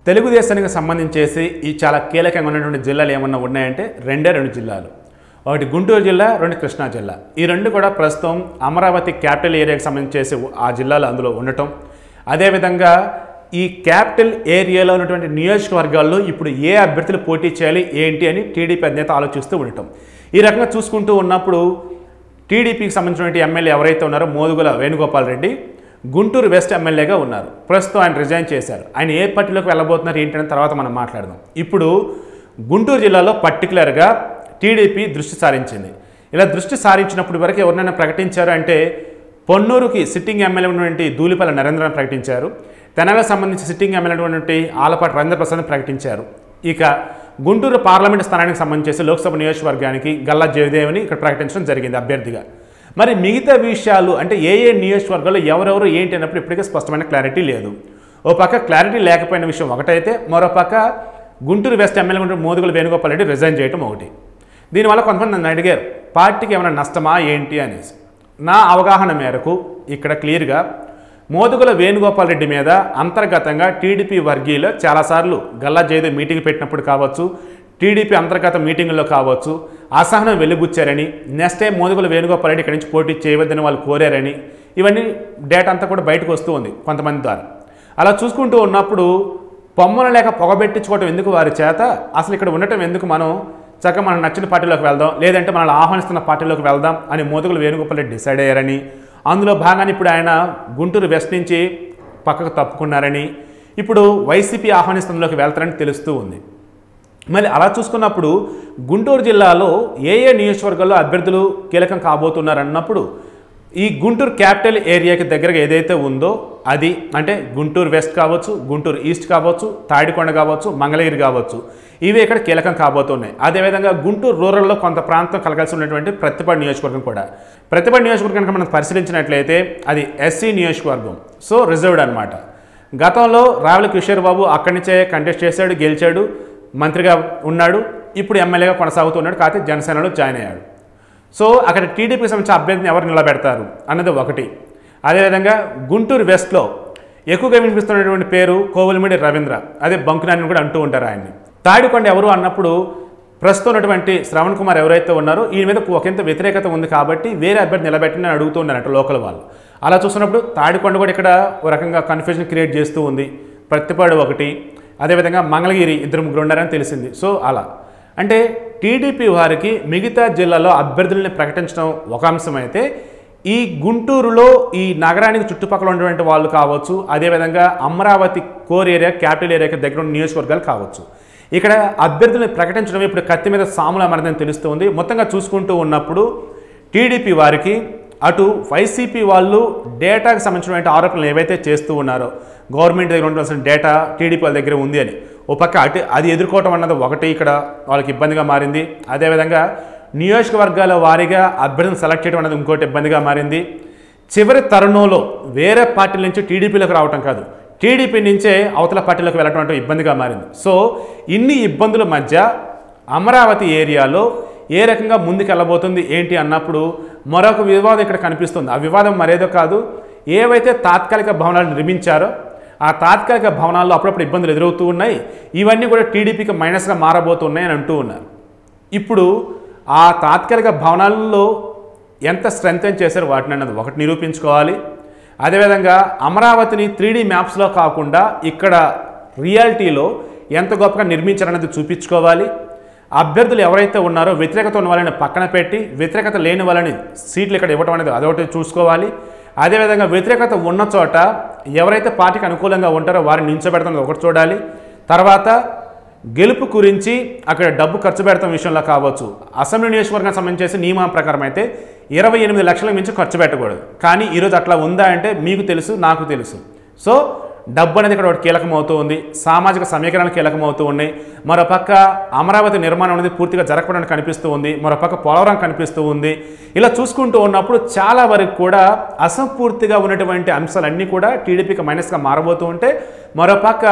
తెలుగుదేశానికి సంబంధించేసి ఈ చాలా కీలకంగా ఉన్నటువంటి జిల్లాలు ఏమన్నా ఉన్నాయంటే రెండే రెండు జిల్లాలు ఒకటి గుంటూరు జిల్లా రెండు కృష్ణా జిల్లా ఈ రెండు కూడా ప్రస్తుతం అమరావతి క్యాపిటల్ ఏరియాకి సంబంధించేసి ఆ జిల్లాలు అందులో ఉండటం అదేవిధంగా ఈ క్యాపిటల్ ఏరియాలో ఉన్నటువంటి నియోజకవర్గాల్లో ఇప్పుడు ఏ అభ్యర్థులు పోటీ చేయాలి ఏంటి అని టీడీపీ అధినేత ఆలోచిస్తూ ఉండటం ఈ రకంగా చూసుకుంటూ ఉన్నప్పుడు టీడీపీకి సంబంధించినటువంటి ఎమ్మెల్యే ఎవరైతే ఉన్నారో మోదుగుల వేణుగోపాల్ రెడ్డి గుంటూరు వెస్ట్ ఎమ్మెల్యేగా ఉన్నారు ప్రస్తుతం ఆయన రిజైన్ చేశారు ఆయన ఏ పార్టీలోకి వెళ్ళబోతున్నారు ఏంటనే తర్వాత మనం మాట్లాడదాం ఇప్పుడు గుంటూరు జిల్లాలో పర్టికులర్గా టీడీపీ దృష్టి సారించింది ఇలా దృష్టి సారించినప్పుడు వరకు ఎవరినైనా ప్రకటించారు అంటే పొన్నూరుకి సిట్టింగ్ ఎమ్మెల్యే ఉన్నటువంటి ధూళిపల్లి నరేంద్రని ప్రకటించారు తెనాలకు సంబంధించి సిట్టింగ్ ఎమ్మెల్యే ఉన్నటువంటి ఆలపాటి రవీంద్ర ప్రసాద్ని ప్రకటించారు ఇక గుంటూరు పార్లమెంట్ స్థానానికి సంబంధించి లోక్సభ నియోజకవర్గానికి గల్లా జయదేవిని ఇక్కడ ప్రకటించడం జరిగింది అభ్యర్థిగా మరి మిగతా విషయాలు అంటే ఏ ఏ నియోజకవర్గాల్లో ఎవరెవరు ఏంటి అన్నప్పుడు ఇప్పటికే స్పష్టమైన క్లారిటీ లేదు ఓ పక్క క్లారిటీ లేకపోయిన విషయం ఒకటైతే మరో పక్క గుంటూరు వెస్ట్ ఎమ్మెల్యే ఉంటే మోదుగుల వేణుగోపాల్ రెడ్డి రిజైన్ చేయడం ఒకటి దీనివల్ల కొంతమంది నన్ను అడిగారు పార్టీకి ఏమైనా నష్టమా ఏంటి అనేసి నా అవగాహన మేరకు ఇక్కడ క్లియర్గా మోదుగుల వేణుగోపాల్ రెడ్డి మీద అంతర్గతంగా టీడీపీ వర్గీయులు చాలాసార్లు గల్లా జయదేవ్ మీటింగ్ పెట్టినప్పుడు కావచ్చు టీడీపీ అంతర్గత మీటింగుల్లో కావచ్చు అసహనం వెలుబుచ్చారని నెక్స్ట్ టైం మోదుగుల వేణుగోపాల్ రెడ్డి ఇక్కడి నుంచి పోటీ చేయవద్దని వాళ్ళు కోరారని ఇవన్నీ డేటా అంతా కూడా బయటకు వస్తూ ఉంది కొంతమంది ద్వారా అలా చూసుకుంటూ ఉన్నప్పుడు పొమ్మను లేక పొగబెట్టించుకోవటం ఎందుకు వారి చేత అసలు ఇక్కడ ఉండటం ఎందుకు మనం చక్కగా మనం నచ్చిన పార్టీలోకి వెళ్దాం లేదంటే మనల్ని ఆహ్వానిస్తున్న పార్టీలోకి వెళ్దాం అని మోదుగులు వేణుగోపాల్ రెడ్డి డిసైడ్ అయ్యారని అందులో భాగాన్ని ఇప్పుడు ఆయన గుంటూరు వెస్ట్ నుంచి పక్కకు తప్పుకున్నారని ఇప్పుడు వైసీపీ ఆహ్వానిస్తున్నలోకి వెళ్తారని తెలుస్తూ ఉంది మళ్ళీ అలా చూసుకున్నప్పుడు గుంటూరు జిల్లాలో ఏ ఏ నియోజకవర్గాల్లో అభ్యర్థులు కీలకం కాబోతున్నారు అన్నప్పుడు ఈ గుంటూరు క్యాపిటల్ ఏరియాకి దగ్గరగా ఏదైతే ఉందో అది అంటే గుంటూరు వెస్ట్ కావచ్చు గుంటూరు ఈస్ట్ కావచ్చు తాడికొండ కావచ్చు మంగళగిరి కావచ్చు ఇవి ఇక్కడ కీలకం కాబోతున్నాయి అదేవిధంగా గుంటూరు రూరల్లో కొంత ప్రాంతం కలగాల్సి ఉన్నటువంటి ప్రతిపాడు నియోజకవర్గం కూడా ప్రతిపాడు నియోజకవర్గం కనుక మనం పరిశీలించినట్లయితే అది ఎస్సీ నియోజకవర్గం సో రిజర్వ్డ్ అనమాట గతంలో రావుల కిషోర్ బాబు అక్కడి నుంచే కంటెస్ట్ చేశాడు గెలిచాడు మంత్రిగా ఉన్నాడు ఇప్పుడు ఎమ్మెల్యేగా కొనసాగుతున్నాడు కాకపోతే జనసేనలో జాయిన్ అయ్యాడు సో అక్కడ టీడీపీకి సంబంధించిన అభ్యర్థిని ఎవరు నిలబెడతారు అన్నది ఒకటి అదేవిధంగా గుంటూరు వెస్ట్లో ఎక్కువగా వినిపిస్తున్నటువంటి పేరు కోవలమిడి రవీంద్ర అదే బంకునాన్ని కూడా అంటూ ఉంటారు ఆయన్ని తాడికొండ ఎవరు అన్నప్పుడు ప్రస్తుతం ఉన్నటువంటి శ్రవణ్ కుమార్ ఎవరైతే ఉన్నారో ఈయన మీద ఒకంత వ్యతిరేకత ఉంది కాబట్టి వేరే అభ్యర్థి నిలబెట్టి నేను అడుగుతూ ఉన్నారంట లోకల్ వాళ్ళు అలా చూస్తున్నప్పుడు తాడికొండ కూడా ఇక్కడ ఒక రకంగా కన్ఫ్యూజన్ క్రియేట్ చేస్తూ ఉంది ప్రతిపాడు ఒకటి అదేవిధంగా మంగళగిరి ఇద్దరు ముగ్గురు ఉన్నారని తెలిసింది సో అలా అంటే టీడీపీ వారికి మిగతా జిల్లాలో అభ్యర్థుల్ని ప్రకటించడం ఒక అంశం అయితే ఈ గుంటూరులో ఈ నగరానికి చుట్టుపక్కల ఉన్నటువంటి వాళ్ళు కావచ్చు అదేవిధంగా అమరావతి కోర్ ఏరియా క్యాపిటల్ ఏరియాకి దగ్గర ఉన్న నియోజకవర్గాలు కావచ్చు ఇక్కడ అభ్యర్థుల్ని ప్రకటించడం ఇప్పుడు కత్తి మీద సాముల మరదని తెలుస్తుంది మొత్తంగా చూసుకుంటూ ఉన్నప్పుడు టీడీపీ వారికి అటు వైసీపీ వాళ్ళు డేటాకి సంబంధించినటువంటి ఆరోపణలు ఏవైతే చేస్తూ ఉన్నారో గవర్నమెంట్ దగ్గర ఉండవలసిన డేటా టీడీపీ వాళ్ళ దగ్గర ఉంది అని ఓ పక్క అటు అది ఎదుర్కోవటం అన్నది ఒకటి ఇక్కడ వాళ్ళకి ఇబ్బందిగా మారింది అదేవిధంగా నియోజకవర్గాల వారీగా అభ్యర్థిని సెలెక్ట్ చేయడం అనేది ఇంకోటి ఇబ్బందిగా మారింది చివరి తరుణంలో వేరే పార్టీల నుంచి టీడీపీలోకి రావటం కాదు టీడీపీ నుంచే అవతల పార్టీలోకి వెళ్ళటం అంటే ఇబ్బందిగా మారింది సో ఇన్ని ఇబ్బందుల మధ్య అమరావతి ఏరియాలో ఏ రకంగా ముందుకు వెళ్ళబోతుంది ఏంటి అన్నప్పుడు మరొక వివాదం ఇక్కడ కనిపిస్తుంది ఆ వివాదం మరేదో కాదు ఏవైతే తాత్కాలిక భవనాలు నిర్మించారో ఆ తాత్కాలిక భవనాల్లో అప్పుడప్పుడు ఇబ్బందులు ఎదురవుతూ ఉన్నాయి ఇవన్నీ కూడా టీడీపీకి మైనస్గా మారబోతున్నాయి అని అంటూ ఉన్నారు ఇప్పుడు ఆ తాత్కాలిక భవనాల్లో ఎంత స్ట్రెంగ్తన్ చేశారు వాటిని అన్నది ఒకటి నిరూపించుకోవాలి అదేవిధంగా అమరావతిని త్రీ డీ మ్యాప్స్లో కాకుండా ఇక్కడ రియాలిటీలో ఎంత గొప్పగా నిర్మించారన్నది చూపించుకోవాలి అభ్యర్థులు ఎవరైతే ఉన్నారో వ్యతిరేకత ఉన్న వాళ్ళని పక్కన పెట్టి వ్యతిరేకత లేని వాళ్ళని సీట్లు ఇక్కడ ఇవ్వడం అనేది అదొకటి చూసుకోవాలి అదేవిధంగా వ్యతిరేకత ఉన్న చోట ఎవరైతే పార్టీకి అనుకూలంగా ఉంటారో వారిని నించోబెడతాం ఒకటి చూడాలి తర్వాత గెలుపు గురించి అక్కడ డబ్బు ఖర్చు పెడతాం విషయంలో కావచ్చు అసెంబ్లీ నియోజకవర్గానికి సంబంధించి నియమం ప్రకారం అయితే ఇరవై ఎనిమిది లక్షల మించి ఖర్చు పెట్టకూడదు కానీ ఈరోజు అట్లా ఉందా అంటే మీకు తెలుసు నాకు తెలుసు సో డబ్బు అనేది ఇక్కడ ఒకటి కీలకమవుతూ ఉంది సామాజిక సమీకరణలు కీలకమవుతూ ఉన్నాయి మరోపక్క అమరావతి నిర్మాణం అనేది పూర్తిగా జరగకుండా కనిపిస్తూ ఉంది మరోపక్క పోలవరం కనిపిస్తూ ఉంది ఇలా చూసుకుంటూ ఉన్నప్పుడు చాలా వరకు కూడా అసంపూర్తిగా ఉన్నటువంటి అంశాలన్నీ కూడా టీడీపీకి మైనస్గా మారబోతూ ఉంటే మరోపక్క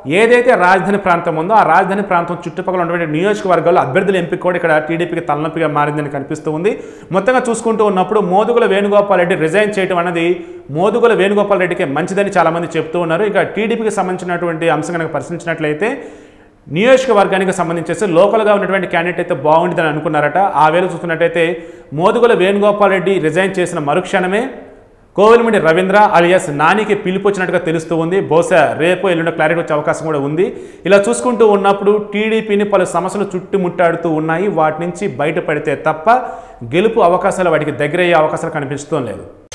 ఏదైతే రాజధాని ప్రాంతం ఉందో ఆ రాజధాని ప్రాంతం చుట్టుపక్కల ఉన్నటువంటి నియోజకవర్గాల్లో అభ్యర్థుల ఎంపిక కూడా ఇక్కడ టీడీపీకి తలనొప్పిగా మారిందని కనిపిస్తూ ఉంది మొత్తంగా చూసుకుంటూ ఉన్నప్పుడు మోదుగుల వేణుగోపాల్ రెడ్డి రిజైన్ చేయడం అనేది మోదుగుల వేణుగోపాల్ రెడ్డికి మంచిదని చాలామంది చెప్తూ ఉన్నారు ఇక టీడీపీకి సంబంధించినటువంటి అంశం కనుక పరిశీలించినట్లయితే నియోజకవర్గానికి సంబంధించేసి లోకల్గా ఉన్నటువంటి క్యాండిడేట్ అయితే బాగుంటుందని అనుకున్నారట ఆ వేళ చూసుకున్నట్టయితే మోదుగుల వేణుగోపాల్ రెడ్డి రిజైన్ చేసిన మరుక్షణమే కోవిలమిడి రవీంద్ర అలియాస్ నానికి పిలుపు వచ్చినట్టుగా తెలుస్తూ ఉంది బహుశా రేపు ఎల్లుండి క్లారిటీ వచ్చే అవకాశం కూడా ఉంది ఇలా చూసుకుంటూ ఉన్నప్పుడు టీడీపీని పలు సమస్యలు చుట్టుముట్టాడుతూ ఉన్నాయి వాటి నుంచి బయటపడితే తప్ప గెలుపు అవకాశాలు వాటికి దగ్గరయ్యే అవకాశాలు కనిపిస్తూ లేదు